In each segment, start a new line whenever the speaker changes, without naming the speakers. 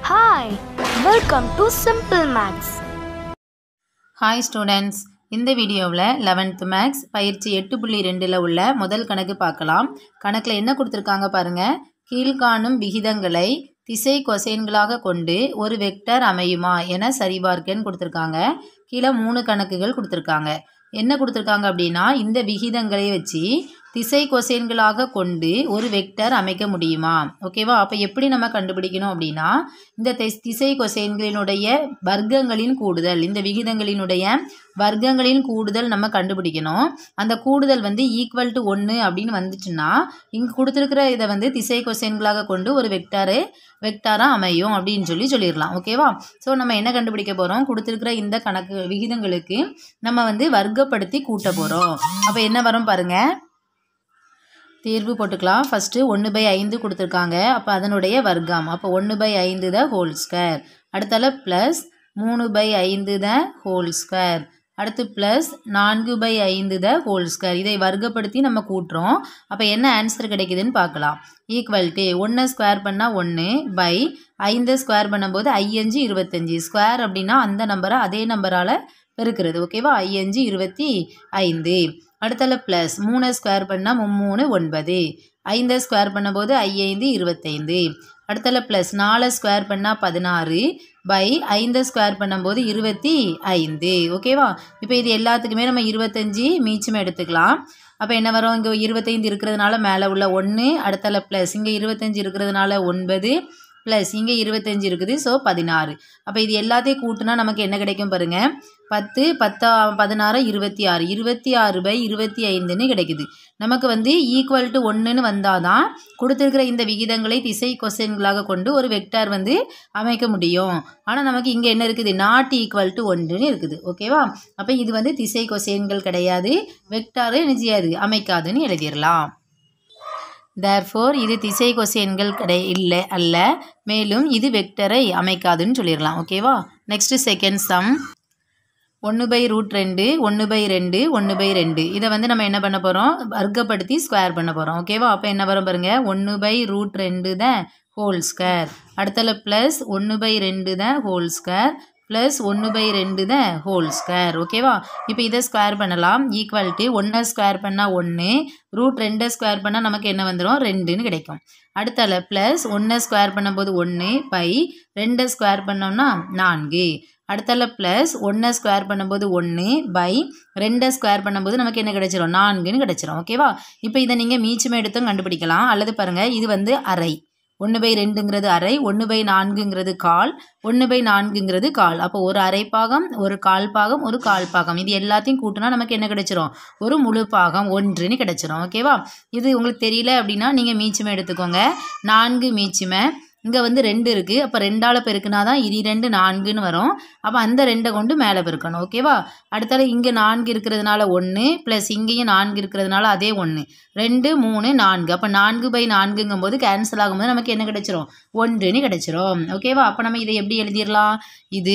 Hi, welcome to Simple Maths.
Hi students இந்த வீடியோவில் eleventh maths பயிற்சி எட்டு புள்ளி ரெண்டில் உள்ள முதல் கணக்கு பார்க்கலாம் கணக்கில் என்ன கொடுத்துருக்காங்க பாருங்கள் கீழ்காணும் விகிதங்களை திசை கொசைன்களாக கொண்டு ஒரு வெக்டர் அமையுமா என சரிபார்க்கன்னு கொடுத்துருக்காங்க கீழே மூணு கணக்குகள் கொடுத்துருக்காங்க என்ன கொடுத்துருக்காங்க அப்படின்னா இந்த விகிதங்களை வச்சு திசை கொசைன்களாக கொண்டு ஒரு வெக்டர் அமைக்க முடியுமா ஓகேவா அப்போ எப்படி நம்ம கண்டுபிடிக்கணும் அப்படின்னா இந்த திஸ்- திசை கொசைன்களினுடைய வர்க்கங்களின் கூடுதல் இந்த விகிதங்களினுடைய வர்க்கங்களின் கூடுதல் நம்ம கண்டுபிடிக்கணும் அந்த கூடுதல் வந்து ஈக்குவல் டு ஒன்று அப்படின்னு வந்துச்சுன்னா இங்கே கொடுத்துருக்கிற இதை வந்து திசை கொசைன்களாக கொண்டு ஒரு வெக்டாரு வெக்டாராக அமையும் அப்படின்னு சொல்லி சொல்லிடலாம் ஓகேவா ஸோ நம்ம என்ன கண்டுபிடிக்க போகிறோம் கொடுத்துருக்கிற இந்த கணக்கு விகிதங்களுக்கு நம்ம வந்து வர்க்கப்படுத்தி கூட்ட போகிறோம் அப்போ என்ன வரும் பாருங்க தீர்வு போட்டுக்கலாம் ஃபஸ்ட்டு ஒன்று பை ஐந்து கொடுத்துருக்காங்க அப்போ அதனுடைய வர்க்கம் அப்போ ஒன்று பை ஐந்து த ஹோல் ஸ்கொயர் அடுத்தால ப்ளஸ் மூணு பை ஐந்து த ஹோல் ஸ்கொயர் அடுத்து ப்ளஸ் நான்கு பை ஐந்து த ஹோல் ஸ்கொயர் இதை வர்க்கப்படுத்தி நம்ம கூட்டுறோம் அப்போ என்ன ஆன்சர் கிடைக்குதுன்னு பார்க்கலாம் ஈக்குவல் டு ஒன்றை ஸ்கொயர் பண்ணால் ஒன்று பை ஐந்தை ஸ்கொயர் பண்ணும்போது ஐயஞ்சு இருபத்தஞ்சி ஸ்கொயர் அப்படின்னா அந்த நம்பரை அதே நம்பரால் பெருக்கிறது ஓகேவா ஐயஞ்சு இருபத்தி ஐந்து அடுத்தால ப்ளஸ் மூணை ஸ்கொயர் பண்ணால் மும்மூணு ஒன்பது ஐந்தை ஸ்கொயர் பண்ணும்போது ஐயைந்து இருபத்தைந்து அடுத்தால ப்ளஸ் நாலை ஸ்கொயர் பண்ணால் பதினாறு பை ஐந்தை ஸ்கொயர் பண்ணும்போது இருபத்தி ஐந்து ஓகேவா இப்போ இது எல்லாத்துக்குமே நம்ம இருபத்தஞ்சி மீச்சம் எடுத்துக்கலாம் அப்போ என்ன வரும் இங்கே இருபத்தைந்து இருக்கிறதுனால மேலே உள்ள ஒன்று அடுத்தால ப்ளஸ் இங்கே இருபத்தஞ்சி இருக்கிறதுனால ஒன்பது ப்ளஸ் இங்கே இருபத்தஞ்சி இருக்குது ஸோ பதினாறு அப்போ இது எல்லாத்தையும் கூட்டினா நமக்கு என்ன கிடைக்கும் பாருங்க பத்து பத்தா பதினாறு இருபத்தி ஆறு இருபத்தி ஆறு பை இருபத்தி ஐந்துன்னு கிடைக்குது நமக்கு வந்து ஈக்குவல் டு ஒன்றுன்னு வந்தால் தான் கொடுத்துருக்கிற இந்த விகிதங்களை திசை கொஸ்டின்களாக கொண்டு ஒரு வெக்டார் வந்து அமைக்க முடியும் ஆனால் நமக்கு இங்கே என்ன இருக்குது நாட் ஈக்குவல் டு ஒன்றுன்னு இருக்குது ஓகேவா அப்போ இது வந்து திசை கொசைன்கள் கிடையாது வெக்டாரு என்ன செய்யாது அமைக்காதுன்னு எழுதிடலாம் தேர்ஃபோர் இது திசை கொசைன்கள் கிடை இல்லை அல்ல மேலும் இது வெக்டரை அமைக்காதுன்னு சொல்லிடலாம் ஓகேவா நெக்ஸ்ட் செகண்ட் சம் ஒன்று பை ரூட் ரெண்டு ஒன்று பை ரெண்டு ஒன்று பை ரெண்டு இதை வந்து நம்ம என்ன பண்ண போகிறோம் வர்க்கப்படுத்தி ஸ்கொயர் பண்ண போகிறோம் ஓகேவா அப்போ என்ன வரும் பாருங்க ஒன்று பை ரூட் ரெண்டு தான் ஹோல் ஸ்கொயர் அடுத்தல ப்ளஸ் ஒன்று பை ரெண்டு தான் ஹோல் ஸ்கொயர் ப்ளஸ் ஒன்று பை ரெண்டு தான் ஹோல் ஸ்கொயர் ஓகேவா இப்போ இதை ஸ்கொயர் பண்ணலாம் ஈக்குவல் டு ஒன்றை ஸ்கொயர் பண்ணால் ஒன்று ரூட் ரெண்டை ஸ்கொயர் பண்ணால் நமக்கு என்ன வந்துடும் ரெண்டுன்னு கிடைக்கும் அடுத்தால ப்ளஸ் ஒன்றை ஸ்கொயர் பண்ணும்போது ஒன்று பை ரெண்டை ஸ்கொயர் பண்ணோம்னா நான்கு அடுத்தால ப்ளஸ் ஒன்றை ஸ்கொயர் பண்ணும்போது ஒன்று பை ரெண்டை ஸ்கொயர் பண்ணும்போது நமக்கு என்ன கிடைச்சிரும் நான்குன்னு கிடைச்சிரும் ஓகேவா இப்போ இதை நீங்கள் மீச்சம் எடுத்தும் கண்டுபிடிக்கலாம் அல்லது பாருங்கள் இது வந்து அரை ஒன்று பை ரெண்டுங்கிறது அரை ஒன்று பை நான்குங்கிறது கால் ஒன்று பை நான்குங்கிறது கால் அப்போ ஒரு அரை பாகம் ஒரு கால் பாகம் ஒரு கால் பாகம் இது எல்லாத்தையும் கூட்டினா நமக்கு என்ன கிடைச்சிரும் ஒரு முழு பாகம் ஒன்றுன்னு கிடைச்சிரும் ஓகேவா இது உங்களுக்கு தெரியல அப்படின்னா நீங்கள் மீச்சமை எடுத்துக்கோங்க நான்கு மீச்சமை இங்கே வந்து ரெண்டு இருக்குது அப்போ ரெண்டால் பெருக்குனா தான் இரு ரெண்டு நான்குன்னு வரும் அப்போ அந்த ரெண்டை கொண்டு மேலே பெருக்கணும் ஓகேவா அடுத்தால இங்கே நான்கு இருக்கிறதுனால ஒன்று ப்ளஸ் இங்கேயும் நான்கு இருக்கிறதுனால அதே ஒன்று ரெண்டு மூணு நான்கு அப்போ நான்கு பை நான்குங்கும்போது கேன்சல் ஆகும்போது நமக்கு என்ன கிடைச்சிரும் ஒன்றுன்னு கிடைச்சிரும் ஓகேவா அப்போ நம்ம இதை எப்படி எழுதிடலாம் இது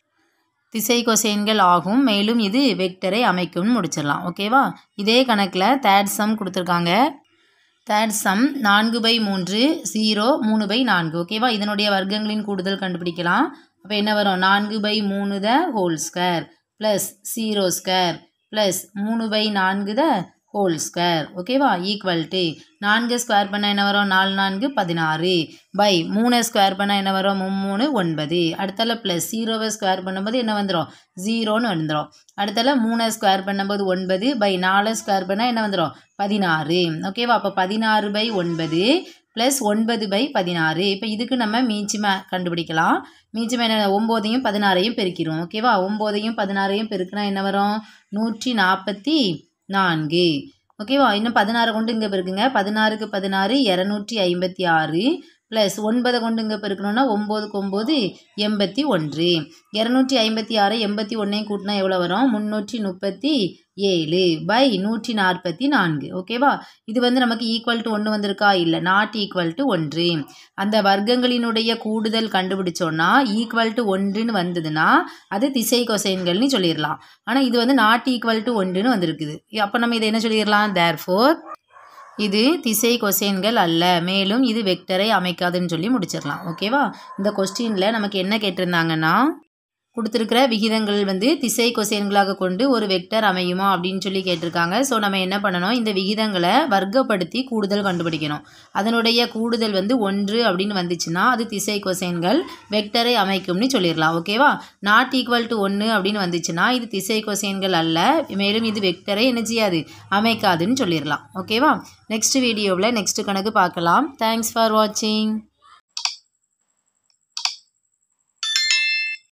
திசை கொசைன்கள் ஆகும் மேலும் இது வெக்டரை அமைக்கும்னு முடிச்சிடலாம் ஓகேவா இதே கணக்கில் தேர்ட் சம் கொடுத்துருக்காங்க தேர்ட் சம் நான்கு பை மூன்று ஜீரோ மூணு பை நான்கு ஓகேவா இதனுடைய வர்க்கங்களின் கூடுதல் கண்டுபிடிக்கலாம் அப்போ என்ன வரும் நான்கு பை மூணு the whole square plus zero square plus மூணு பை நான்கு த ஹோல் ஸ்கொயர் ஓகேவா ஈக்குவல் டு நான்கு ஸ்கொயர் பண்ணால் என்ன வரும் நாலு நான்கு பதினாறு பை மூணு ஸ்கொயர் பண்ணால் என்ன வரும் மும்மூணு ஒன்பது அடுத்தால ப்ளஸ் ஜீரோவை ஸ்கொயர் பண்ணும்போது என்ன வந்துடும் ஜீரோன்னு வந்துடும் அடுத்தால மூணு ஸ்கொயர் பண்ணும்போது ஒன்பது பை நாலு ஸ்கொயர் பண்ணால் என்ன வந்துடும் பதினாறு ஓகேவா அப்போ பதினாறு பை ஒன்பது ப்ளஸ் ஒன்பது பை பதினாறு இப்போ இதுக்கு நம்ம மீச்சிமை கண்டுபிடிக்கலாம் மீச்சிமை என்ன ஒம்போதையும் பதினாறையும் பெருக்கிடுவோம் ஓகேவா ஒம்போதையும் பதினாறையும் பெருக்கினா என்ன வரும் நூற்றி நாற்பத்தி நான்கு ஓகேவா இன்னும் பதினாறு கொண்டு இங்கே பெருக்குங்க பதினாறுக்கு பதினாறு இரநூற்றி ஐம்பத்தி ஆறு ப்ளஸ் ஒன்பதை கொண்டு இங்கே பெருக்கணும்னா ஒம்போதுக்கு ஒம்பது எண்பத்தி ஒன்று இரநூற்றி ஐம்பத்தி ஆறு எண்பத்தி ஒன்றையும் கூட்டினா எவ்வளோ வரும் முந்நூற்றி முப்பத்தி ஏழு பை நூற்றி நாற்பத்தி நான்கு ஓகேவா இது வந்து நமக்கு ஈக்குவல் டு ஒன்று வந்திருக்கா இல்லை நாட் ஈக்குவல் டு ஒன்று அந்த வர்க்கங்களினுடைய கூடுதல் கண்டுபிடிச்சோன்னா ஈக்குவல் டு ஒன்றுன்னு வந்ததுன்னா அது திசை கொசைன்கள்னு சொல்லிடலாம் ஆனால் இது வந்து நாட் ஈக்குவல் டு ஒன்றுன்னு வந்திருக்குது அப்போ நம்ம இதை என்ன சொல்லிடலாம் தேர் ஃபோர் இது திசை கொசைன்கள் அல்ல மேலும் இது வெக்டரை அமைக்காதுன்னு சொல்லி முடிச்சிடலாம் ஓகேவா இந்த கொஸ்டினில் நமக்கு என்ன கேட்டிருந்தாங்கன்னா கொடுத்துருக்கிற விகிதங்கள் வந்து திசை கொசைன்களாக கொண்டு ஒரு வெக்டர் அமையுமா அப்படின்னு சொல்லி கேட்டிருக்காங்க ஸோ நம்ம என்ன பண்ணணும் இந்த விகிதங்களை வர்க்கப்படுத்தி கூடுதல் கண்டுபிடிக்கணும் அதனுடைய கூடுதல் வந்து ஒன்று அப்படின்னு வந்துச்சுன்னா அது திசை கொசைன்கள் வெக்டரை அமைக்கும்னு சொல்லிடலாம் ஓகேவா நாட் ஈக்குவல் டு ஒன்று அப்படின்னு வந்துச்சுன்னா இது திசை கொசைன்கள் அல்ல மேலும் இது வெக்டரை என்ன செய்யாது அமைக்காதுன்னு சொல்லிடலாம் ஓகேவா நெக்ஸ்ட் வீடியோவில் நெக்ஸ்ட் கணக்கு பார்க்கலாம் தேங்க்ஸ் ஃபார் வாட்சிங்